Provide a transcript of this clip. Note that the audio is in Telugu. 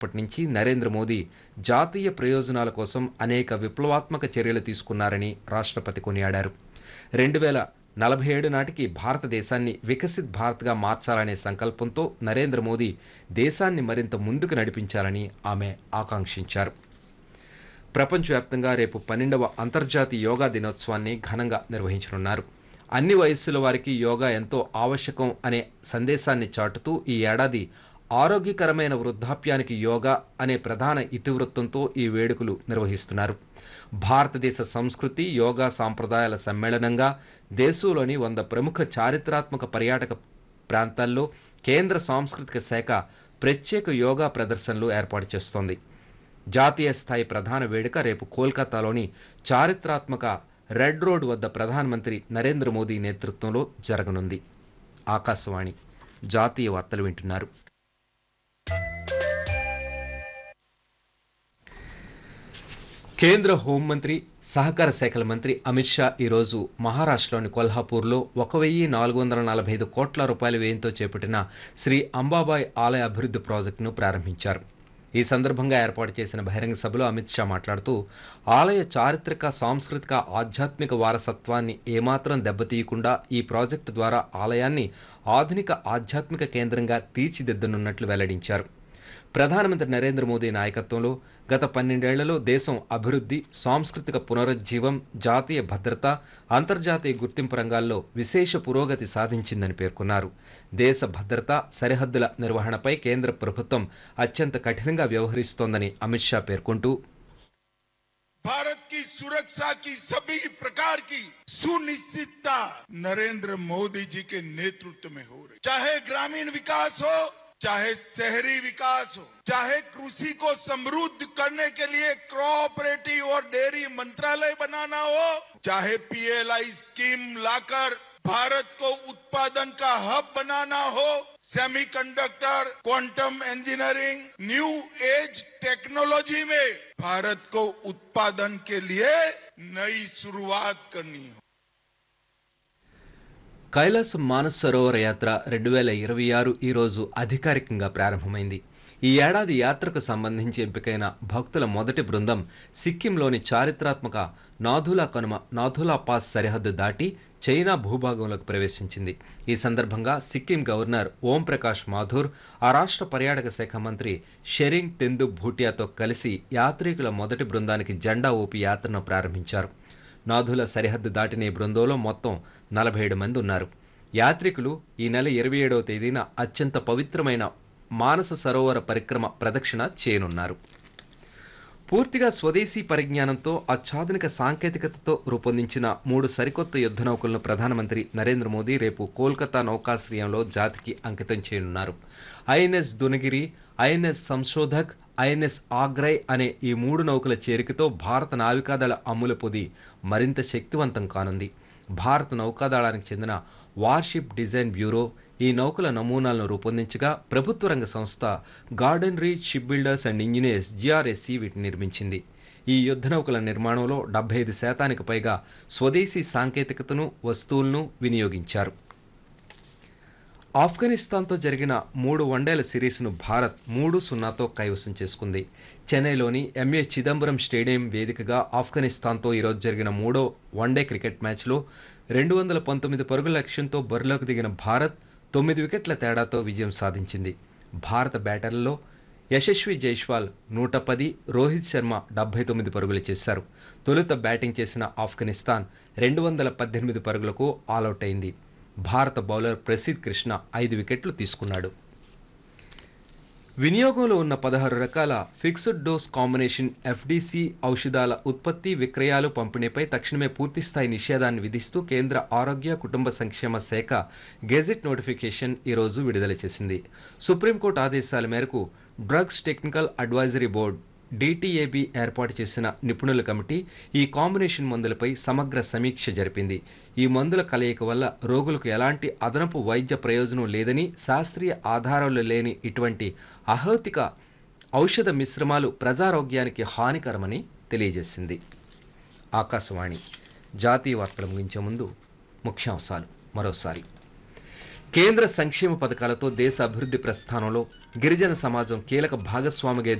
ఇప్పటి నుంచి నరేంద్ర మోదీ జాతీయ ప్రయోజనాల కోసం అనేక విప్లవాత్మక చర్యలు తీసుకున్నారని రాష్ట్రపతి కొనియాడారు రెండు వేల నలభై ఏడు నాటికి భారతదేశాన్ని వికసిత్ భారత్గా మార్చాలనే సంకల్పంతో నరేంద్ర మోదీ దేశాన్ని మరింత ముందుకు నడిపించాలని ఆమె ఆకాంక్షించారు ప్రపంచవ్యాప్తంగా రేపు పన్నెండవ అంతర్జాతీయ యోగా దినోత్సవాన్ని ఘనంగా నిర్వహించనున్నారు అన్ని వయస్సుల వారికి యోగా ఎంతో ఆవశ్యకం అనే సందేశాన్ని చాటుతూ ఈ ఏడాది ఆరోగ్యకరమైన వృద్ధాప్యానికి యోగా అనే ప్రధాన ఇతివృత్తంతో ఈ వేడుకలు నిర్వహిస్తున్నారు భారతదేశ సంస్కృతి యోగా సాంప్రదాయాల సమ్మేళనంగా దేశంలోని వంద ప్రముఖ చారిత్రాత్మక పర్యాటక ప్రాంతాల్లో కేంద్ర సాంస్కృతిక శాఖ ప్రత్యేక యోగా ప్రదర్శనలు ఏర్పాటు చేస్తోంది జాతీయ స్థాయి ప్రధాన వేడుక రేపు కోల్కతాలోని చారిత్రాత్మక రెడ్ రోడ్ వద్ద ప్రధానమంత్రి నరేంద్ర మోదీ నేతృత్వంలో జరగనుంది ఆకాశవాణి జాతీయ వార్తలు వింటున్నారు కేంద్ర హోంమంత్రి సహకార శాఖల మంత్రి అమిత్ షా ఈరోజు మహారాష్ట్రలోని కొల్హాపూర్లో ఒక వెయ్యి నాలుగు వందల నలభై ఐదు కోట్ల రూపాయల వ్యయంతో చేపట్టిన శ్రీ అంబాబాయ్ ఆలయ అభివృద్ధి ప్రాజెక్టును ప్రారంభించారు ఈ సందర్భంగా ఏర్పాటు చేసిన బహిరంగ సభలో అమిత్ షా మాట్లాడుతూ ఆలయ చారిత్రక సాంస్కృతిక ఆధ్యాత్మిక వారసత్వాన్ని ఏమాత్రం దెబ్బతీయకుండా ఈ ప్రాజెక్టు ద్వారా ఆలయాన్ని ఆధునిక ఆధ్యాత్మిక కేంద్రంగా తీర్చిదిద్దనున్నట్లు వెల్లడించారు ప్రధానమంత్రి నరేంద్ర మోదీ నాయకత్వంలో గత పన్నెండేళ్లలో దేశం అభివృద్ధి సాంస్కృతిక పునరుజ్జీవం జాతీయ భద్రత అంతర్జాతీయ గుర్తింపు రంగాల్లో విశేష పురోగతి సాధించిందని పేర్కొన్నారు దేశ భద్రత సరిహద్దుల నిర్వహణపై కేంద్ర ప్రభుత్వం అత్యంత కఠినంగా వ్యవహరిస్తోందని అమిత్ షా పేర్కొంటూ भारत की सुरक्षा की सभी प्रकार की सुनिश्चितता नरेंद्र मोदी जी के नेतृत्व में हो रही चाहे ग्रामीण विकास हो चाहे शहरी विकास हो चाहे कृषि को समृद्ध करने के लिए कोऑपरेटिव और डेयरी मंत्रालय बनाना हो चाहे पीएलआई स्कीम लाकर भारत को उत्पादन का हब बनाना हो semiconductor quantum engineering new age technology में भारत को उत्पादन के लिए नई शुरुआत करनी हो కైలాస మానస్ సరోవర యాత్ర రెండు వేల ఇరవై ఆరు ఈ రోజు అధికారికంగా ప్రారంభమైంది ఈ ఏడాది యాత్రకు సంబంధించి ఎంపికైన భక్తుల మొదటి బృందం సిక్కింలోని చారిత్రాత్మక నాథులా కనుమ నాథులా పాస్ సరిహద్దు దాటి చైనా భూభాగంలోకి ప్రవేశించింది ఈ సందర్భంగా సిక్కిం గవర్నర్ ఓం ప్రకాష్ మాథూర్ ఆ రాష్ట్ర పర్యాటక శాఖ మంత్రి షెరింగ్ తెందు భూటియాతో కలిసి యాత్రికుల మొదటి బృందానికి జెండా ఊపి యాత్రను ప్రారంభించారు నాథుల సరిహద్దు దాటిన ఈ బృందంలో మొత్తం నలభై ఏడు మంది ఉన్నారు యాత్రికులు ఈ నెల ఇరవై ఏడవ తేదీన అత్యంత పవిత్రమైన మానస సరోవర పరిక్రమ ప్రదక్షిణ చేయనున్నారు పూర్తిగా స్వదేశీ పరిజ్ఞానంతో అత్యాధునిక సాంకేతికతతో రూపొందించిన మూడు సరికొత్త యుద్ధ నౌకలను ప్రధానమంత్రి నరేంద్ర మోదీ రేపు కోల్కతా నౌకాశ్రయంలో జాతికి అంకితం చేయనున్నారు INS Dunagiri INS Samshodhak INS Agray అనే ఈ మూడు నౌకల చేరికతో భారత నావికాదళ అమ్ముల పొది మరింత శక్తివంతం కానుంది భారత నౌకాదళానికి చెందిన వార్షిప్ డిజైన్ బ్యూరో ఈ నౌకల నమూనాలను రూపొందించగా ప్రభుత్వ రంగ సంస్థ garden reach ship builders and engineers GRSC వీటిని నిర్మించింది ఈ యుద్ధ నౌకల నిర్మాణంలో డెబ్బై ఐదు శాతానికి పైగా స్వదేశీ సాంకేతికతను వస్తువులను వినియోగించారు ఆఫ్ఘనిస్తాన్తో జరిగిన మూడు వన్డేల సిరీస్ను భారత్ మూడు సున్నాతో కైవసం చేసుకుంది చెన్నైలోని ఎంఏ చిదంబరం స్టేడియం వేదికగా ఆఫ్ఘనిస్తాన్తో ఈరోజు జరిగిన మూడో వన్డే క్రికెట్ మ్యాచ్లో రెండు వందల పంతొమ్మిది పరుగుల లక్ష్యంతో బరిలోకి దిగిన భారత్ తొమ్మిది వికెట్ల తేడాతో విజయం సాధించింది భారత బ్యాటర్లలో యశస్వి జైస్వాల్ నూట పది రోహిత్ శర్మ డెబ్బై తొమ్మిది పరుగులు చేశారు తొలుత బ్యాటింగ్ చేసిన ఆఫ్ఘనిస్తాన్ రెండు వందల పద్దెనిమిది పరుగులకు ఆలౌట్ అయింది భారత బౌలర్ ప్రసిద్ కృష్ణ ఐదు వికెట్లు తీసుకున్నాడు వినియోగంలో ఉన్న పదహారు రకాల ఫిక్స్డ్ డోస్ కాంబినేషన్ ఎఫ్డీసీ ఔషధాల ఉత్పత్తి విక్రయాలు పంపిణీపై తక్షణమే పూర్తిస్థాయి నిషేధాన్ని విధిస్తూ కేంద్ర ఆరోగ్య కుటుంబ సంక్షేమ శాఖ గెజిట్ నోటిఫికేషన్ ఈరోజు విడుదల చేసింది సుప్రీంకోర్టు ఆదేశాల మేరకు drugs technical advisory board DTAB ఏర్పాటు చేసిన నిపుణుల కమిటీ ఈ కాంబినేషన్ మందులపై సమగ్ర సమీక్ష జరిపింది ఈ మందుల కలయిక వల్ల రోగులకు ఎలాంటి అదనపు వైద్య ప్రయోజనం లేదని శాస్త్రీయ ఆధారాలు లేని ఇటువంటి అహౌతిక ఔషధ మిశ్రమాలు ప్రజారోగ్యానికి హానికరమని తెలియజేసింది ఆకాశవాణి జాతీయ వార్తలు ముగించే ముందు ముఖ్యాంశాలు మరోసారి కేంద్ర సంక్షేమ పథకాలతో దేశ అభివృద్ధి ప్రస్థానంలో గిరిజన సమాజం కీలక భాగస్వామిగా